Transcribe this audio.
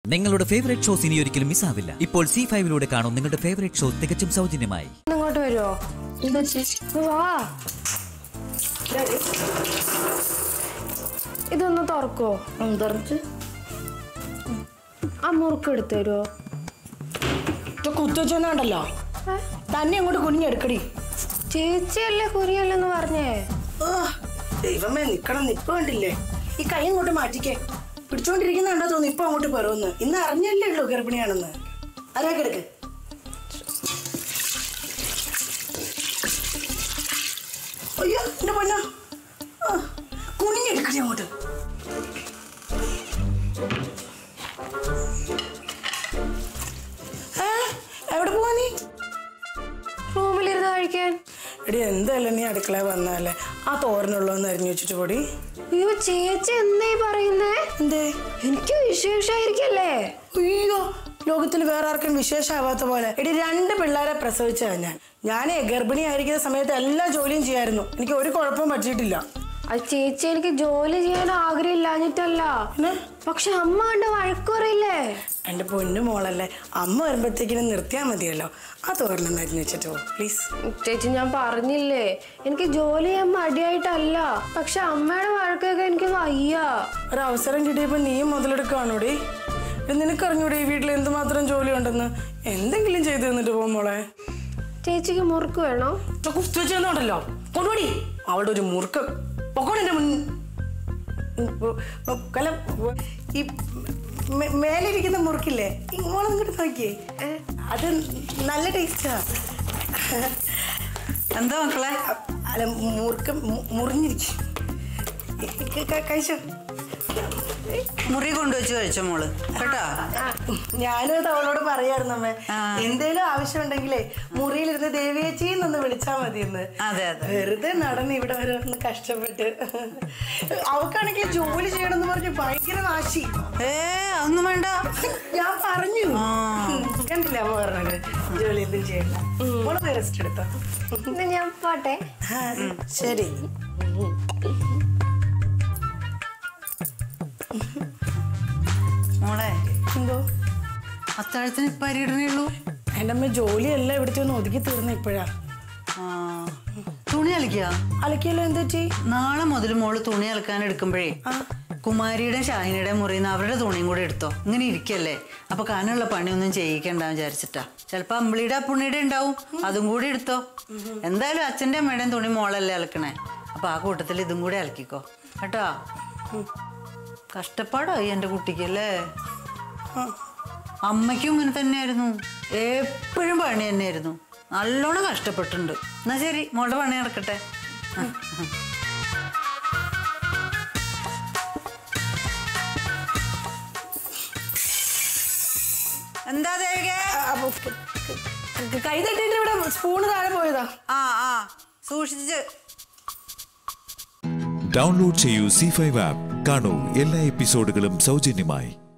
നിങ്ങളുടെ favourite shows ഇനി ഒരിക്കലും മിസ്സാവില്ല ഇപ്പോൾ സി ഫൈവിലൂടെ കാണും നിങ്ങളുടെ ഫേവറേറ്റ് ഷോ തികച്ചും സൗജന്യമായി ഇങ്ങോട്ട് വരുമോ വാ ഇതൊന്ന് തുറക്കോ തുറച്ച് ആ മുറുക്ക് എടുത്തു തരുമോ കുത്തുവെച്ചോണ്ടല്ലോ തന്നെ അങ്ങോട്ട് കുനിഞ്ഞെടുക്കടി ചേച്ചിയല്ലേ കുരിയല്ലെന്ന് പറഞ്ഞേ ഓ, ദൈവമേ നിക്കണം നിപ്പ് കണ്ടില്ലേ ഈ കൈ അങ്ങോട്ട് മാറ്റിക്കേ പിടിച്ചോണ്ടിരിക്കുന്ന കണ്ടോ തോന്നുന്നു ഇപ്പൊ അങ്ങോട്ട് പറയുമെന്ന് ഇന്ന് അറിഞ്ഞല്ലേ ഉള്ളൂ ഗർഭിണിയാണെന്ന് ആരാ കിടക്ക് അയ്യോ എന്റെ പൊന്നോ ആ, കുനിഞ്ഞെടുക്കടി അങ്ങോട്ട് ഏ, എവിടെ പോവാ നീ റൂമിലിരുന്ന് കഴിക്കാൻ എടി എന്തായാലും നീ അടുക്കള വന്നാലേ ആ തോരനുള്ളതെന്ന് അരിഞ്ഞു വെച്ചിട്ട് പൊടി അയ്യോ ചേച്ചി എന്തായി പറയുന്നേ എന്തേ എനിക്ക് വിശേഷമായിരിക്കല്ലേ അയ്യോ ലോകത്തിൽ വേറെ ആർക്കും വിശേഷമാവാത്ത പോലെ എടി രണ്ട് പിള്ളേരെ പ്രസവിച്ചതാ ഞാൻ ഞാനേ ഗർഭിണിയായിരിക്കുന്ന സമയത്ത് എല്ലാ ജോലിയും ചെയ്യായിരുന്നു എനിക്ക് ഒരു കുഴപ്പവും പറ്റിയിട്ടില്ല അത് ചേച്ചി എനിക്ക് ജോലി ചെയ്യാൻ ആഗ്രഹം ഇല്ലാഞ്ഞിട്ടല്ല പിന്നെ പക്ഷെ അമ്മ കണ്ട വഴക്ക് പറയില്ലേ എൻ്റെ പൊന്നു മോളല്ലേ അമ്മ വരുമ്പോഴത്തേക്കിനും നിർത്തിയാൽ മതിയല്ലോ ആ തോരനൊന്ന് അരിഞ്ഞു വെച്ചിട്ട് പോ പ്ലീസ് ചേച്ചി ഞാൻ പറഞ്ഞില്ലേ എനിക്ക് ജോലി ചെയ്യാൻ മടിയായിട്ടല്ല പക്ഷെ അമ്മയുടെ വഴക്കൊക്കെ എനിക്ക് വയ്യ ഒരു അവസരം കിട്ടിയപ്പോൾ നീയും മുതലെടുക്കുകയാണോടി എടി നിനക്കറിഞ്ഞൂടെ ഈ വീട്ടിൽ എന്തുമാത്രം ജോലി ഉണ്ടെന്ന് എന്തെങ്കിലും ചെയ്തു തന്നിട്ട് പോ മോളെ ചേച്ചിക്ക് മുറുക്ക് വേണോ കുസ്തു വെച്ചെന്നുണ്ടല്ലോ കൊണ്ടുപോടി അവളുടെ ഒരു മുറുക്ക് പൊക്കോണെന്റെ മുൻ കല ഈ മേ- മേലിരിക്കുന്ന മുറുക്കില്ലേ ഇങ്ങോളം ഇങ്ങോട്ട് നോക്കിയേ അത് നല്ല ടേസ്റ്റാ എന്താ മക്കളെ അല്ല മുറുക്ക് മു- മുറിഞ്ഞിരിക്കും ക- ക- കഴിച്ചോ മുറി കൊണ്ടുവച്ച് കഴിച്ചോ മോള് കേട്ടോ ഞാനും അത് അവളോട് പറയായിരുന്നു അമ്മേ ആ. എന്തേലും ആവശ്യമുണ്ടെങ്കിലേ മുറിയിലിരുന്ന് ദേവിയേച്ചിന്നൊന്ന് വിളിച്ചാ മതി എന്ന് അതെ അതെ വെറുതെ നടന്ന് ഇവിടെ വരെ ഒന്ന് കഷ്ടപ്പെട്ട് അവക്കാണെങ്കിൽ ജോലി ചെയ്യണമെന്ന് പറഞ്ഞ് ഭയങ്കര വാശി ഏ ഒന്നും വേണ്ട ഞാൻ പറഞ്ഞു ആ. കണ്ടില്ല അമ്മ പറഞ്ഞത് ജോലി എന്തും ചെയ്യണ്ട മോള് റെസ്റ്റ് എടുത്തോ ഇന്ന് ഞാൻ പോട്ടെ ആ, ശരി മോളെ എന്തോ അത്താഴത്തിന് ഇപ്പൊ അരി ഇടണേ ഉള്ളൂ എൻ്റെ അമ്മ ജോലിയെല്ലാം ഇവിടുത്തെ ഒന്ന് ഒതുക്കി തീർന്ന ഇപ്പോഴാ ആ തുണി അലക്കിയ അലക്കിയല്ലോ എന്ത് പറ്റി നാളെ മുതൽ മോള് തുണി അലക്കാൻ എടുക്കുമ്പോഴേ കുമാരിയുടെ ഷാഹിനിയുടെ മുറിയിൽ നിന്ന് അവരുടെ തുണിയും കൂടെ എടുത്തോ ഇങ്ങനെ ഇരിക്കല്ലേ അപ്പൊ കാനുള്ള പണിയൊന്നും ചെയ്യിക്കണ്ടെന്ന് വിചാരിച്ചിട്ടാ ചിലപ്പോ അമ്പിളിയുടെ അപ്പുണ്ണിയുടെ ഉണ്ടാവും അതും കൂടി എടുത്തോ എന്തായാലും അച്ഛൻ്റെ അമ്മയുടെയും തുണി മോളല്ലേ അലക്കണേ അപ്പൊ ആ കൂട്ടത്തിൽ ഇതും കൂടി അലക്കിക്കോ കേട്ടോ കഷ്ടപ്പാടായി എൻ്റെ കുട്ടിക്കല്ലേ അമ്മയ്ക്കും ഇങ്ങനെ തന്നെയായിരുന്നു എപ്പോഴും പണി തന്നെയായിരുന്നു നല്ലോണം കഷ്ടപ്പെട്ടിട്ടുണ്ട് എന്നാ ശരി മോളുടെ പണി നടക്കട്ടെ എന്താ ദേവികേ അപ്പൊ കൈ തട്ടിയിട്ട് ഇവിടെ സ്പൂണ് താഴെ പോയതാ ആ ആ സൂക്ഷിച്ച് ഡൗൺലോഡ് ചെയ്യൂ സി ഫൈവ് ആപ്പ് കാണൂ എല്ലാ എപ്പിസോഡുകളും സൗജന്യമായി